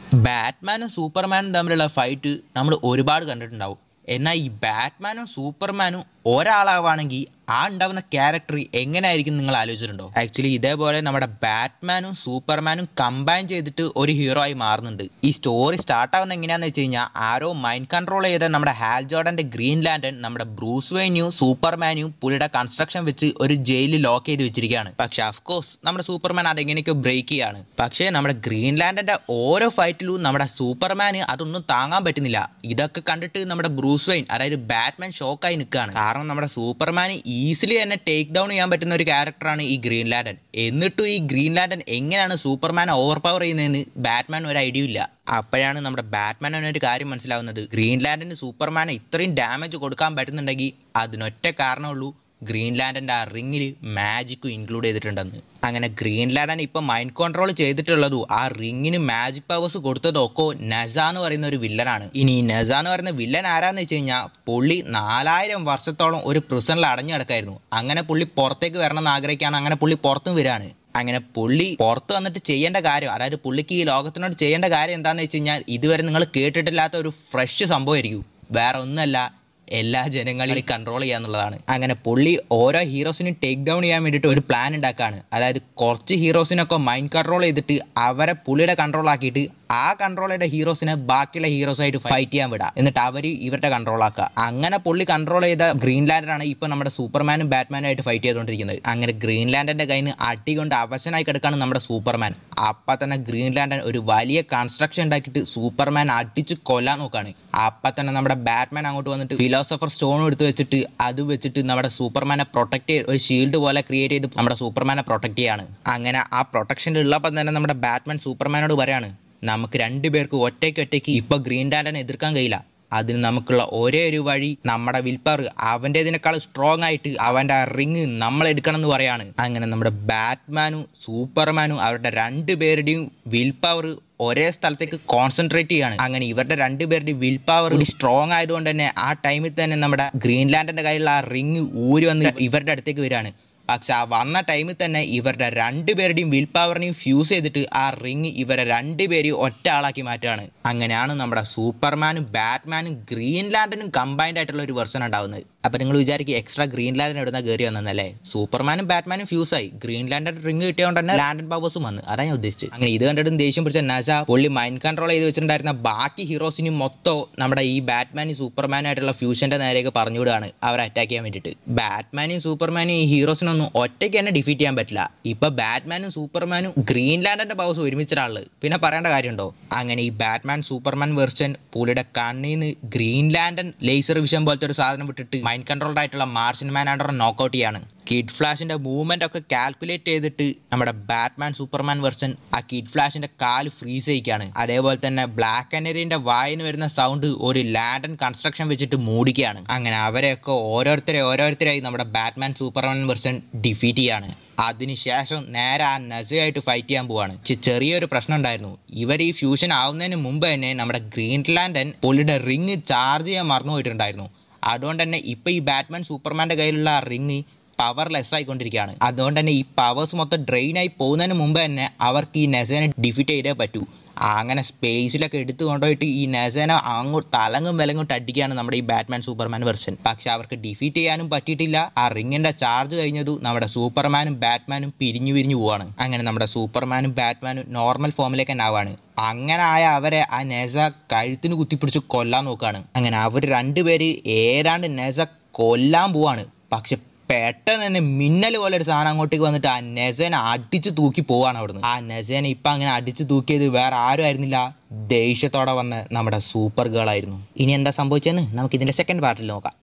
ബാറ്റ്മാനും സൂപ്പർമാനും തമ്മിലുള്ള ഫൈറ്റ് നമ്മൾ ഒരുപാട് കണ്ടിട്ടുണ്ടാവും എന്നാൽ ഈ ബാറ്റ്മാനും സൂപ്പർമാനും ഒരാളാവാണെങ്കിൽ ആ ഉണ്ടാവുന്ന ക്യാരക്ടർ എങ്ങനെയായിരിക്കും നിങ്ങൾ ആലോചിച്ചിട്ടുണ്ടോ ആക്ച്വലി ഇതേപോലെ നമ്മുടെ ബാറ്റ്മാനും സൂപ്പർമാനും കമ്പൈൻ ചെയ്തിട്ട് ഒരു ഹീറോ ആയി മാറുന്നുണ്ട് ഈ സ്റ്റോറി സ്റ്റാർട്ട് ആവുന്ന എങ്ങനെയാന്ന് വെച്ച് കഴിഞ്ഞാൽ ആരോ മൈൻഡ് കൺട്രോൾ ചെയ്ത നമ്മുടെ ഹാൽ ജോർഡന്റെ ഗ്രീൻ ലാൻഡൻ നമ്മുടെ ബ്രൂസ് വെയിനെയും സൂപ്പർമാനെയും പുള്ളിയുടെ കൺസ്ട്രക്ഷൻ വെച്ച് ഒരു ജയിലിൽ ലോക്ക് ചെയ്ത് വെച്ചിരിക്കുകയാണ് പക്ഷെ അഫ്കോഴ്സ് നമ്മുടെ സൂപ്പർമാൻ അതെങ്ങനെയൊക്കെ ബ്രേക്ക് ചെയ്യാണ് പക്ഷേ നമ്മുടെ ഗ്രീൻ ലാൻഡന്റെ ഓരോ ഫൈറ്റിലും നമ്മുടെ സൂപ്പർമാന് അതൊന്നും താങ്ങാൻ പറ്റുന്നില്ല ഇതൊക്കെ കണ്ടിട്ട് നമ്മുടെ ബ്രൂസ് വെയിൻ അതായത് ബാറ്റ്മാൻ ഷോക്കായി നിൽക്കുകയാണ് കാരണം നമ്മുടെ സൂപ്പർമാന് ഈസിലി തന്നെ ടേക്ക് ഡൗൺ ചെയ്യാൻ പറ്റുന്ന ഒരു ക്യാരക്ടറാണ് ഈ ഗ്രീൻ ലാൻഡൻ എന്നിട്ടും ഈ ഗ്രീൻ ലാൻഡൻ എങ്ങനെയാണ് സൂപ്പർമാനെ ഓവർ പവർ ചെയ്യുന്നതെന്ന് ബാറ്റ്മാൻ ഒരു ഐഡിയ ഇല്ല അപ്പോഴാണ് നമ്മുടെ ബാറ്റ്മാൻ ഒരു കാര്യം മനസ്സിലാവുന്നത് ഗ്രീൻ ലാൻഡിന് സൂപ്പർമാനെ ഇത്രയും ഡാമേജ് കൊടുക്കാൻ പറ്റുന്നുണ്ടെങ്കിൽ അതിനൊറ്റ കാരണമുള്ളൂ ഗ്രീൻ ലാൻഡിൻ്റെ ആ റിങ്ങിൽ മാജിക്കും ഇൻക്ലൂഡ് ചെയ്തിട്ടുണ്ടെന്ന് അങ്ങനെ ഗ്രീൻ ലാൻഡൻ ഇപ്പം മൈൻഡ് കൺട്രോൾ ചെയ്തിട്ടുള്ളതും ആ റിങ്ങിന് മാജിക് പവേഴ്സ് കൊടുത്തതൊക്കെ നസ എന്ന് പറയുന്ന ഒരു വില്ലനാണ് ഇനി ഈ നസ എന്ന് പറയുന്ന വില്ലൻ ആരാന്ന് വെച്ച് കഴിഞ്ഞാൽ പുള്ളി നാലായിരം വർഷത്തോളം ഒരു പ്രിസണിൽ അടഞ്ഞു കിടക്കായിരുന്നു അങ്ങനെ പുള്ളി പുറത്തേക്ക് വരണം എന്ന് ആഗ്രഹിക്കുകയാണ് അങ്ങനെ പുള്ളി പുറത്തും വരികയാണ് അങ്ങനെ പുള്ളി പുറത്ത് വന്നിട്ട് ചെയ്യേണ്ട കാര്യം അതായത് പുള്ളിക്ക് ഈ ലോകത്തിനോട് ചെയ്യേണ്ട കാര്യം എന്താണെന്ന് വെച്ച് കഴിഞ്ഞാൽ ഇതുവരെ നിങ്ങൾ കേട്ടിട്ടില്ലാത്ത ഒരു ഫ്രഷ് സംഭവമായിരിക്കും വേറെ ഒന്നുമല്ല എല്ലാ ജനങ്ങളെയും കൺട്രോൾ ചെയ്യാന്നുള്ളതാണ് അങ്ങനെ പുള്ളി ഓരോ ഹീറോസിനും ടേക്ക് ഡൗൺ ചെയ്യാൻ വേണ്ടിയിട്ട് ഒരു പ്ലാൻ ഉണ്ടാക്കുകയാണ് അതായത് കുറച്ച് ഹീറോസിനൊക്കെ മൈൻഡ് കൺട്രോൾ ചെയ്തിട്ട് അവരെ പുള്ളിയുടെ കൺട്രോൾ ആക്കിയിട്ട് ആ കൺട്രോൾ ചെയ്ത ഹീറോസിനെ ബാക്കിയുള്ള ഹീറോസായിട്ട് ഫൈറ്റ് ചെയ്യാൻ വിടുക എന്നിട്ട് അവർ ഇവരുടെ കൺട്രോൾ ആക്കുക അങ്ങനെ പുള്ളി കൺട്രോൾ ചെയ്ത ഗ്രീൻ ലാൻഡറാണ് ഇപ്പൊ നമ്മുടെ സൂപ്പർമാനും ബാറ്റ്മാനും ആയിട്ട് ഫൈറ്റ് ചെയ്തുകൊണ്ടിരിക്കുന്നത് അങ്ങനെ ഗ്രീൻ ലാൻഡന്റെ കയ്യിൽ നിന്ന് അടി കൊണ്ട് അവശനായി കിടക്കാണ് നമ്മുടെ സൂപ്പർമാൻ അപ്പൊ തന്നെ ഗ്രീൻ ലാൻഡൻ ഒരു വലിയ കൺസ്ട്രക്ഷൻ ഉണ്ടാക്കിയിട്ട് സൂപ്പർമാൻ അടിച്ച് കൊല്ലാൻ നോക്കാണ് അപ്പൊ തന്നെ നമ്മുടെ ബാറ്റ്മാൻ അങ്ങോട്ട് വന്നിട്ട് ഫിലോസഫർ സ്റ്റോൺ എടുത്ത് വെച്ചിട്ട് അത് വെച്ചിട്ട് നമ്മുടെ സൂപ്പർമാനെ പ്രൊട്ടക്ട് ചെയ്ത് ഒരു ഷീൽഡ് പോലെ ക്രിയേറ്റ് ചെയ്ത് നമ്മുടെ സൂപ്പർമാനെ പ്രൊട്ടക്ട് ചെയ്യാണ് അങ്ങനെ ആ പ്രൊട്ടക്ഷനിൽ ഉള്ളപ്പോൾ തന്നെ നമ്മുടെ ബാറ്റ്മാൻ സൂപ്പർമാനോട് പറയാണ് നമുക്ക് രണ്ടുപേർക്ക് ഒറ്റയ്ക്ക് ഒറ്റയ്ക്ക് ഇപ്പൊ ഗ്രീൻ ലാൻഡനെ എതിർക്കാൻ കഴിയില്ല അതിന് നമുക്കുള്ള ഒരേ ഒരു വഴി നമ്മുടെ വിൽപ്പവർ അവൻ്റെതിനേക്കാൾ സ്ട്രോങ് ആയിട്ട് അവൻ്റെ ആ റിങ് നമ്മൾ എടുക്കണം എന്ന് പറയാണ് അങ്ങനെ നമ്മുടെ ബാറ്റ്മാനും സൂപ്പർമാനും അവരുടെ രണ്ടുപേരുടെയും വിൽ പവർ ഒരേ സ്ഥലത്തേക്ക് കോൺസെൻട്രേറ്റ് ചെയ്യാണ് അങ്ങനെ ഇവരുടെ രണ്ടുപേരുടെയും വിൽ പവർ സ്ട്രോങ് ആയതുകൊണ്ട് തന്നെ ആ ടൈമിൽ തന്നെ നമ്മുടെ ഗ്രീൻലാൻഡിന്റെ കയ്യിലുള്ള ആ റിങ് ഊരി വന്ന് ഇവരുടെ അടുത്തേക്ക് വരികയാണ് പക്ഷെ ആ വന്ന ടൈമിൽ തന്നെ ഇവരുടെ രണ്ടുപേരുടെയും വിൽ പവറിനെയും ഫ്യൂസ് ചെയ്തിട്ട് ആ റിങ് ഇവരെ രണ്ടുപേരെയും ഒറ്റ ആളാക്കി മാറ്റുകയാണ് അങ്ങനെയാണ് നമ്മുടെ സൂപ്പർമാനും ബാറ്റ്മാനും ഗ്രീൻ ലാൻഡനും കമ്പൈൻഡ് ആയിട്ടുള്ള ഒരു വെർഷൻ ഉണ്ടാവുന്നത് അപ്പൊ നിങ്ങൾ വിചാരിക്കും എക്സ്ട്രാ ഗ്രീൻ ലാൻഡൻ എവിടുന്ന കയറി വന്നല്ലേ സൂപ്പർമാനും ബാറ്റ്മാനും ഫ്യൂസ് ആയി ഗ്രീൻ ലാൻഡൻ റിങ് കിട്ടിയതുകൊണ്ട് തന്നെ ലാൻഡൻ പവേഴ്സും വന്നു അതാ ഞാൻ ഉദ്ദേശിച്ചത് അങ്ങനെ ഇത് കണ്ടിട്ടും ദേഷ്യം പിടിച്ച നസ പുള്ളി മൈൻഡ് കൺട്രോൾ ചെയ്ത് വെച്ചിട്ടുണ്ടായിരുന്ന ബാക്കി ഹീറോസിനും മൊത്തം നമ്മുടെ ഈ ബാറ്റ്മാനും സൂപ്പർമാനും ആയിട്ടുള്ള ഫ്യൂഷന്റെ നേരേക്ക് പറഞ്ഞുവിടുകയാണ് അവരെ അറ്റാക്ക് ചെയ്യാൻ വേണ്ടിയിട്ട് ബാറ്റ്മാനും സൂപ്പർമാനും ഈ ഹീറോസിനൊന്നും ഒറ്റയ്ക്ക് തന്നെ ഡിഫീറ്റ് ചെയ്യാൻ പറ്റില്ല ഇപ്പൊ ബാറ്റ്മാനും സൂപ്പർമാനും ഗ്രീൻ ലാൻഡന്റെ പവേഴ്സ് ഒരുമിച്ചിട്ടാണുള്ളത് പിന്നെ പറയേണ്ട കാര്യമുണ്ടോ അങ്ങനെ ഈ ബാറ്റ്മാൻ സൂപ്പർമാൻ വെർഷൻ പുള്ളിയുടെ കണ്ണിൽ നിന്ന് ഗ്രീൻ ലാൻഡൻ ലേസർ വിഷൻ പോലത്തെ ഒരു സാധനം വിട്ടിട്ട് മൈൻഡ് കൺട്രോൾഡ് ആയിട്ടുള്ള മാർഷ്യൻ മാൻ ആൻഡർ നോക്കൗട്ട് ചെയ്യാണ് കിഡ് ഫ്ലാഷിന്റെ മൂവ്മെന്റ് ഒക്കെ കാൽക്കുലേറ്റ് ചെയ്തിട്ട് നമ്മുടെ ബാറ്റ്മാൻ സൂപ്പർമാൻ വെർഷൻ ആ കിഡ് ഫ്ലാഷിന്റെ കാല് ഫ്രീസ് ചെയ്യിക്കാണ് അതേപോലെ തന്നെ ബ്ലാക്ക് അനറിന്റെ വായിന്ന് വരുന്ന സൗണ്ട് ഒരു ലാൻഡൻ കൺസ്ട്രക്ഷൻ വെച്ചിട്ട് മൂടിക്കുകയാണ് അങ്ങനെ അവരെയൊക്കെ ഓരോരുത്തരെ ഓരോരുത്തരായി നമ്മുടെ ബാറ്റ്മാൻ സൂപ്പർമാൻ വെർഷൻ ഡിഫീറ്റ് ചെയ്യാണ് അതിനുശേഷം നേരെ ആ നസയായിട്ട് ഫൈറ്റ് ചെയ്യാൻ പോവാണ് പക്ഷെ ചെറിയൊരു പ്രശ്നം ഉണ്ടായിരുന്നു ഇവർ ഈ ഫ്യൂഷൻ ആവുന്നതിന് മുമ്പ് തന്നെ നമ്മുടെ ഗ്രീൻലാൻഡൻ പുള്ളിയുടെ റിങ് ചാർജ് ചെയ്യാൻ മറന്നു പോയിട്ടുണ്ടായിരുന്നു അതുകൊണ്ട് തന്നെ ഇപ്പൊ ഈ ബാറ്റ്മാൻ സൂപ്പർമാന്റെ കയ്യിലുള്ള ആ റിങ് പവർലെസ് ആയിക്കൊണ്ടിരിക്കുകയാണ് അതുകൊണ്ട് തന്നെ ഈ പവേഴ്സ് മൊത്തം ഡ്രെയിൻ ആയി പോകുന്നതിന് മുമ്പ് തന്നെ അവർക്ക് ഈ നെസേനെ ഡിഫീറ്റ് ചെയ്തേ പറ്റൂ അങ്ങനെ സ്പേസിലൊക്കെ എടുത്തു കൊണ്ടുപോയിട്ട് ഈ നെസേനെ അങ്ങോട്ട് തലങ്ങും വിലങ്ങോട്ട് അടിക്കുകയാണ് നമ്മുടെ ഈ ബാറ്റ്മാൻ സൂപ്പർമാൻ വെർഷൻ പക്ഷെ അവർക്ക് ഡിഫീറ്റ് ചെയ്യാനും പറ്റിയിട്ടില്ല ആ റിങ്ങിന്റെ ചാർജ് കഴിഞ്ഞതു നമ്മുടെ സൂപ്പർമാനും ബാറ്റ്മാനും പിരിഞ്ഞു പിരിഞ്ഞു പോവാണ് അങ്ങനെ നമ്മുടെ സൂപ്പർമാനും ബാറ്റ്മാനും നോർമൽ ഫോമിലേക്ക് തന്നെ ആവാണ് അങ്ങനെ ആയ അവരെ ആ നെസ കഴുത്തിന് കുത്തിപ്പിടിച്ച് കൊല്ലാൻ നോക്കുകയാണ് അങ്ങനെ അവർ രണ്ടുപേര് ഏതാണ്ട് നെസ കൊല്ലാൻ പോവാണ് പക്ഷെ പെട്ടെന്ന് തന്നെ മിന്നൽ പോലെ ഒരു സാധനം അങ്ങോട്ടേക്ക് വന്നിട്ട് ആ നെസേനെ അടിച്ച് തൂക്കി പോവാണ് അവിടുന്ന് ആ നെസേനെ ഇപ്പൊ അങ്ങനെ അടിച്ച് തൂക്കിയത് വേറെ ആരും ആയിരുന്നില്ല ദേഷ്യത്തോടെ വന്ന് നമ്മുടെ സൂപ്പർ ഗേൾ ആയിരുന്നു ഇനി എന്താ സംഭവിച്ചതെന്ന് നമുക്ക് ഇതിന്റെ സെക്കൻഡ് പാർട്ടിൽ നോക്കാം